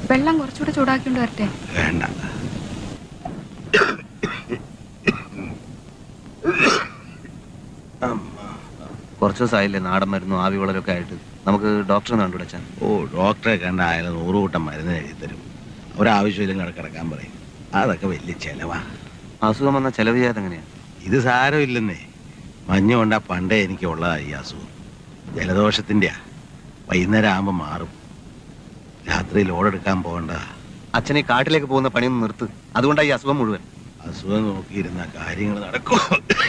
വെള്ളം കുറച്ചുകൂടെ ചൂടാക്കിക്കൊണ്ട് വരട്ടെ വേണ്ട കുറച്ച് ദിവസമായില്ലേ നാടൻ മരുന്നും ആവി വളരൊക്കെ ആയിട്ട് നമുക്ക് ഡോക്ടറെ കണ്ടുപിടിച്ചാൽ ഓ ഡോക്ടറെ കണ്ട അയാൾ നൂറ് കൂട്ടം മരുന്ന് എഴുതി തരും ഒരാവശ്യമില്ല കിടക്കാൻ പറയും അതൊക്കെ വലിയ ചെലവാ അസുഖം വന്ന ചെലവ് ചെയ്യാതെ എങ്ങനെയാ ഇത് സാരമില്ലെന്നേ മഞ്ഞ കൊണ്ടാ പണ്ടേ എനിക്ക് ഉള്ളതാ ഈ അസുഖം ജലദോഷത്തിൻ്റെയാ വൈകുന്നേരം ആകുമ്പോൾ മാറും രാത്രി ലോഡെടുക്കാൻ പോകണ്ട അച്ഛനെ കാട്ടിലേക്ക് പോകുന്ന പണിയൊന്നും നിർത്ത് അതുകൊണ്ടാണ് ഈ അസുഖം മുഴുവൻ അസുഖം നോക്കിയിരുന്ന കാര്യങ്ങൾ നടക്കും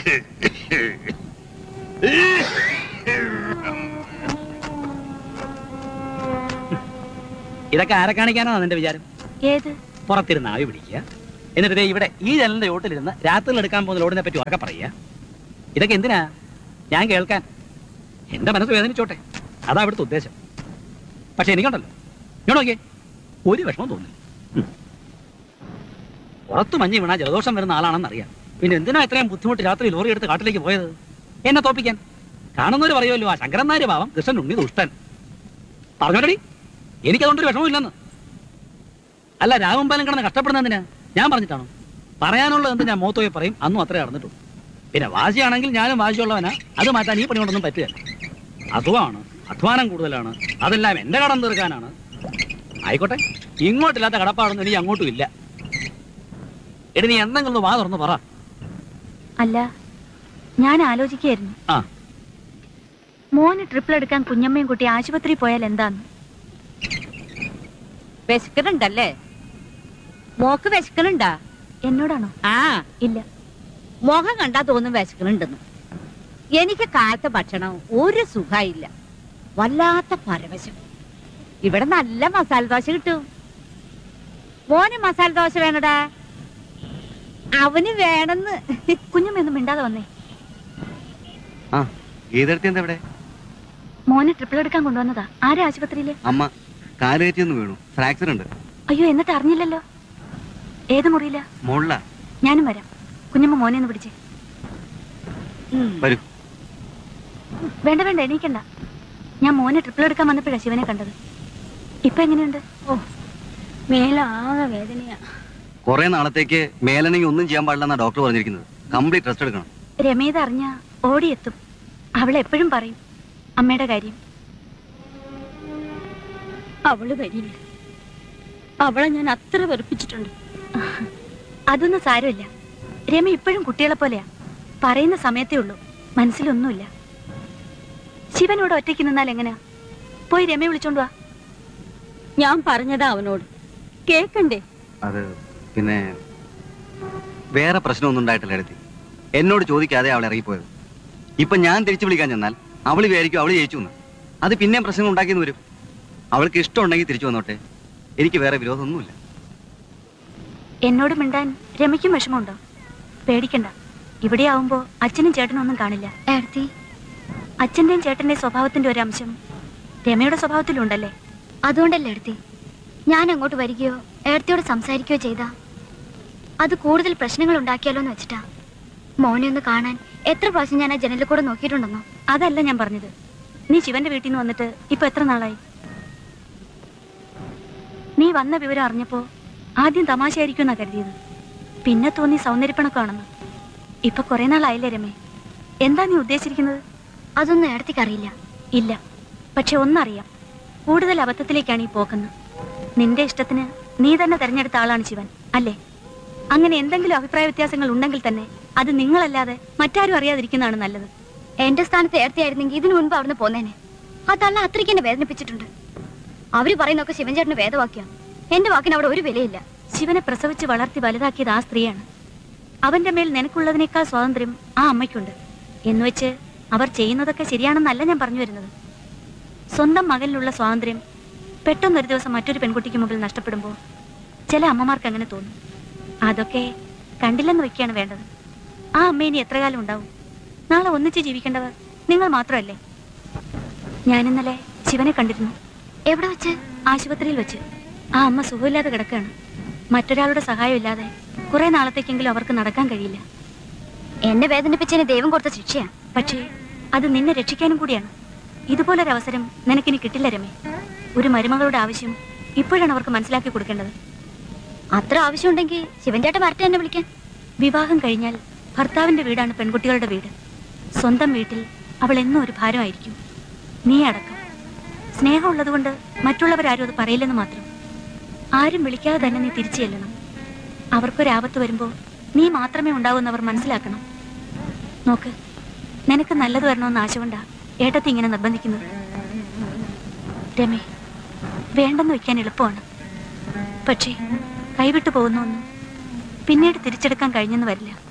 ഇതൊക്കെ ആരെ കാണിക്കാനാണ് നിന്റെ വിചാരം ഏത് പുറത്തിരുന്ന് ആവി പിടിക്കുക എന്നിട്ട് ദേ ഇവിടെ ഈ ജനലിന്റെ ചോട്ടിലിരുന്ന് രാത്രിയിൽ എടുക്കാൻ പോകുന്ന ലോഡിനെ പറ്റി ഉറക്കെ പറയുക ഇതൊക്കെ എന്തിനാ ഞാൻ കേൾക്കാൻ എന്റെ മനസ്സ് വേദനിച്ചോട്ടെ അതാ ഇവിടുത്തെ ഉദ്ദേശം പക്ഷെ എനിക്കുണ്ടല്ലോ ഞാൻ നോക്കിയേ ഒരു വിഷമം തോന്നില്ല ഉം. പുറത്ത് മഞ്ഞ് വീണാ ജലദോഷം വരുന്ന ആളാണെന്ന് അറിയാം പിന്നെ എന്തിനാ ഇത്രയും ബുദ്ധിമുട്ട് രാത്രി ലോറി എടുത്ത് കാട്ടിലേക്ക് പോയത് എന്നെ തോപ്പിക്കാൻ കാണുന്നവര് പറയുമല്ലോ ആ ശങ്കരൻ നായര് പാവം കൃഷ്ണൻ ഉണ്ണി ദുഷ്ടൻ പറഞ്ഞോടി എനിക്കതുകൊണ്ടൊരു വിഷമമില്ലെന്ന് അല്ല രാമമ്പാലം കിടന്ന് കഷ്ടപ്പെടുന്നതിന് ഞാൻ പറഞ്ഞിട്ടാണോ പറയാനുള്ളത് എന്ത് ഞാൻ മൂത്തോയെ പറയും അന്നും അത്രേ നടന്നിട്ടുള്ളൂ പിന്നെ വാശിയാണെങ്കിൽ ഞാനും വാശിയുള്ളവനാ അത് മാറ്റാൻ ഈ പണി കൊണ്ടൊന്നും പറ്റുകയില്ല അസുഖമാണ് അധ്വാനം കൂടുതലാണ് അതെല്ലാം എന്റെ കടം തീർക്കാനാണ് ആയിക്കോട്ടെ ഇങ്ങോട്ടില്ലാത്ത കടപ്പാടൊന്നും ഇനി അങ്ങോട്ടും ഇല്ല എടി നീ എന്തെങ്കിലും ഒന്ന് വാ തുറന്ന് പറ അല്ല ഞാൻ ആലോചിക്കായിരുന്നു ആ. മോന് ട്രിപ്പിൾ എടുക്കാൻ കുഞ്ഞമ്മയും കുട്ടി ആശുപത്രി പോയാൽ എന്താന്ന് വിശക്കണുണ്ടല്ലേ മോക്ക് വിശക്കണുണ്ടാ എന്നോടാണോ ആ ഇല്ല മുഖം കണ്ടാ തോന്നും വിശക്കണുണ്ടെന്ന് എനിക്ക് കാലത്തെ ഭക്ഷണം ഒരു സുഖായില്ല വല്ലാത്ത പരവശം ഇവിടെ നല്ല മസാല ദോശ കിട്ടും മോന് മസാല ദോശ വേണടാ അവന് വേണമെന്ന് കുഞ്ഞമ്മ ഒന്നും മിണ്ടാതെ വന്നേ ആ ഗീതടുത്തി എന്താ ഇവിടെ മോനെ ട്രിപ്പിൾ എടുക്കാൻ കൊണ്ടുവന്നതാ ആരാ ആശുപത്രിയില് അമ്മ കാലുകയറ്റി ഒന്ന് വീണു ഫ്രാക്ചർ ഉണ്ട് അയ്യോ എന്നിട്ട് അറിഞ്ഞില്ലല്ലോ ഏത് മുറിയില്ല മുകളില ഞാനും വരാം കുഞ്ഞമ്മ മോനെ ഒന്ന് പിടിച്ചേ വരൂ വേണ്ട വേണ്ട എണീക്കണ്ട ഞാൻ മോനെ ട്രിപ്പിൾ എടുക്കാൻ വന്നപ്പോഴാ ശിവനെ കണ്ടത് ഇപ്പൊ എങ്ങനെയുണ്ട് ഓ മേലാകെ വേദനയാ കുറെ നാളത്തേക്ക് മേലനെങ്കിൽ ഒന്നും ചെയ്യാൻ പാടില്ലെന്നാ ഡോക്ടർ പറഞ്ഞിരിക്കുന്നത് കംപ്ലീറ്റ് റെസ്റ്റ് എടുക്കണം രമേത അറിഞ്ഞ ഓടിയെത്തും അവൾ എപ്പോഴും പറയും അമ്മയുടെ കാര്യം അവള് വരില്ല അവളെ ഞാൻ അത്ര വെറുപ്പിച്ചിട്ടുണ്ട് അതൊന്നും സാരമില്ല രമ ഇപ്പോഴും കുട്ടികളെ പോലെയാ പറയുന്ന സമയത്തേ ഉള്ളൂ മനസ്സിലൊന്നുമില്ല ശിവനോട് ഒറ്റയ്ക്ക് നിന്നാൽ എങ്ങനെയാ പോയി രമയെ വിളിച്ചോണ്ട് വാ ഞാൻ പറഞ്ഞതാ അവനോട് കേക്കണ്ടേ അത് പിന്നെ വേറെ പ്രശ്നമൊന്നും ഉണ്ടായിട്ടില്ല എടുത്തി എന്നോട് ചോദിക്കാതെ അവൾ ഇറങ്ങിപ്പോയത് ഇപ്പൊ ഞാൻ തിരിച്ചു വിളിക്കാൻ ചെന്നാൽ അവൾ വിചാരിക്കും അവൾ ജയിച്ചു എന്ന് അത് പിന്നെയും പ്രശ്നങ്ങൾ ഉണ്ടാക്കിയെന്ന് വരും അവൾക്ക് ഇഷ്ടമുണ്ടെങ്കിൽ തിരിച്ചു വന്നോട്ടെ എനിക്ക് വേറെ വിരോധമൊന്നുമില്ല എന്നോട് മിണ്ടാൻ രമയ്ക്കും വിഷമമുണ്ടോ പേടിക്കണ്ട ഇവിടെ ആവുമ്പോ അച്ഛനും ചേട്ടനും ഒന്നും കാണില്ല ഏടത്തി അച്ഛന്റെയും ചേട്ടന്റെയും സ്വഭാവത്തിന്റെ ഒരു അംശം രമയുടെ സ്വഭാവത്തിലുണ്ടല്ലേ അതുകൊണ്ടല്ലേ എടുത്തി ഞാൻ അങ്ങോട്ട് വരികയോ ഏടത്തിയോട് സംസാരിക്കുകയോ ചെയ്താ അത് കൂടുതൽ പ്രശ്നങ്ങൾ ഉണ്ടാക്കിയാലോ എന്ന് വെച്ചിട്ടാ മോനെ ഒന്ന് കാണാൻ എത്ര പ്രാവശ്യം ഞാൻ ആ ജനലിൽ കൂടെ നോക്കിയിട്ടുണ്ടെന്നോ അതല്ല ഞാൻ പറഞ്ഞത് നീ ശിവന്റെ വീട്ടിൽ നിന്ന് വന്നിട്ട് ഇപ്പൊ എത്ര നാളായി നീ വന്ന വിവരം അറിഞ്ഞപ്പോ ആദ്യം തമാശയായിരിക്കും എന്നാ കരുതിയത് പിന്നെ തോന്നി സൗന്ദര്യപ്പണക്കാണെന്ന് ഇപ്പൊ കുറെ നാളായില്ലേ രമേ എന്താ നീ ഉദ്ദേശിച്ചിരിക്കുന്നത് അതൊന്നും ഏടത്തിക്ക് അറിയില്ല ഇല്ല പക്ഷെ ഒന്നറിയാം കൂടുതൽ അബദ്ധത്തിലേക്കാണ് ഈ പോക്കുന്നത് നിന്റെ ഇഷ്ടത്തിന് നീ തന്നെ തെരഞ്ഞെടുത്ത ആളാണ് ശിവൻ അല്ലേ അങ്ങനെ എന്തെങ്കിലും അഭിപ്രായ വ്യത്യാസങ്ങൾ ഉണ്ടെങ്കിൽ തന്നെ അത് നിങ്ങളല്ലാതെ മറ്റാരും അറിയാതിരിക്കുന്നതാണ് നല്ലത് എന്റെ സ്ഥാനത്ത് ഏടത്തിയായിരുന്നെങ്കിൽ ഇതിനു മുൻപ് അവിടുന്ന് പോന്നേനെ ആ തള്ള അത്രയ്ക്ക് എന്നെ വേദനിപ്പിച്ചിട്ടുണ്ട് അവര് പറയുന്നൊക്കെ ശിവൻചേട്ടന് വേദവാക്യ എന്റെ വാക്കിന് അവിടെ ഒരു വിലയില്ല ശിവനെ പ്രസവിച്ച് വളർത്തി വലുതാക്കിയത് ആ സ്ത്രീയാണ് അവന്റെ മേൽ നിനക്കുള്ളതിനേക്കാൾ സ്വാതന്ത്ര്യം ആ അമ്മയ്ക്കുണ്ട് എന്നുവെച്ച് അവർ ചെയ്യുന്നതൊക്കെ ശരിയാണെന്നല്ല ഞാൻ പറഞ്ഞു വരുന്നത് സ്വന്തം മകനിലുള്ള സ്വാതന്ത്ര്യം പെട്ടെന്നൊരു ദിവസം മറ്റൊരു പെൺകുട്ടിക്ക് മുമ്പിൽ നഷ്ടപ്പെടുമ്പോൾ ചില അമ്മമാർക്ക് അങ്ങനെ തോന്നും അതൊക്കെ കണ്ടില്ലെന്ന് വെക്കുകയാണ് വേണ്ടത് ആ അമ്മ ഇനി എത്ര കാലം ഉണ്ടാവും നാളെ ഒന്നിച്ച് ജീവിക്കേണ്ടവർ നിങ്ങൾ മാത്രമല്ലേ ഞാനിന്നലെ ശിവനെ കണ്ടിരുന്നു എവിടെ വെച്ച് ആശുപത്രിയിൽ വെച്ച് ആ അമ്മ സുഖമില്ലാതെ കിടക്കുകയാണ് മറ്റൊരാളുടെ സഹായം ഇല്ലാതെ കുറെ നാളത്തേക്കെങ്കിലും അവർക്ക് നടക്കാൻ കഴിയില്ല എന്നെ വേദനിപ്പിച്ചതിന് ദൈവം കൊടുത്ത ശിക്ഷയാ പക്ഷേ അത് നിന്നെ രക്ഷിക്കാനും കൂടിയാണ് ഇതുപോലൊരവസരം നിനക്കിനി കിട്ടില്ല രമേ ഒരു മരുമകളുടെ ആവശ്യം ഇപ്പോഴാണ് അവർക്ക് മനസ്സിലാക്കി കൊടുക്കേണ്ടത് അത്ര ആവശ്യമുണ്ടെങ്കിൽ ശിവൻ ചേട്ടൻ വരട്ടെ എന്നെ വിളിക്കാൻ വിവാഹം കഴിഞ്ഞാൽ ഭർത്താവിന്റെ വീടാണ് പെൺകുട്ടികളുടെ വീട് സ്വന്തം വീട്ടിൽ അവൾ എന്നും ഒരു ഭാരമായിരിക്കും നീ അടക്കം സ്നേഹമുള്ളതുകൊണ്ട് മറ്റുള്ളവരാരും അത് പറയില്ലെന്ന് മാത്രം ആരും വിളിക്കാതെ തന്നെ നീ തിരിച്ചു ചെല്ലണം അവർക്കൊരാപത്ത് വരുമ്പോൾ നീ മാത്രമേ ഉണ്ടാവൂന്ന് മനസ്സിലാക്കണം നോക്ക് നിനക്ക് നല്ലത് വരണമെന്ന് ആശ കൊണ്ടാ ഏട്ടത്തി ഇങ്ങനെ നിർബന്ധിക്കുന്നത് രമേ വേണ്ടെന്ന് വെക്കാൻ എളുപ്പമാണ് പക്ഷേ കൈവിട്ടു പോകുന്ന ഒന്നും പിന്നീട് തിരിച്ചെടുക്കാൻ കഴിഞ്ഞെന്ന് വരില്ല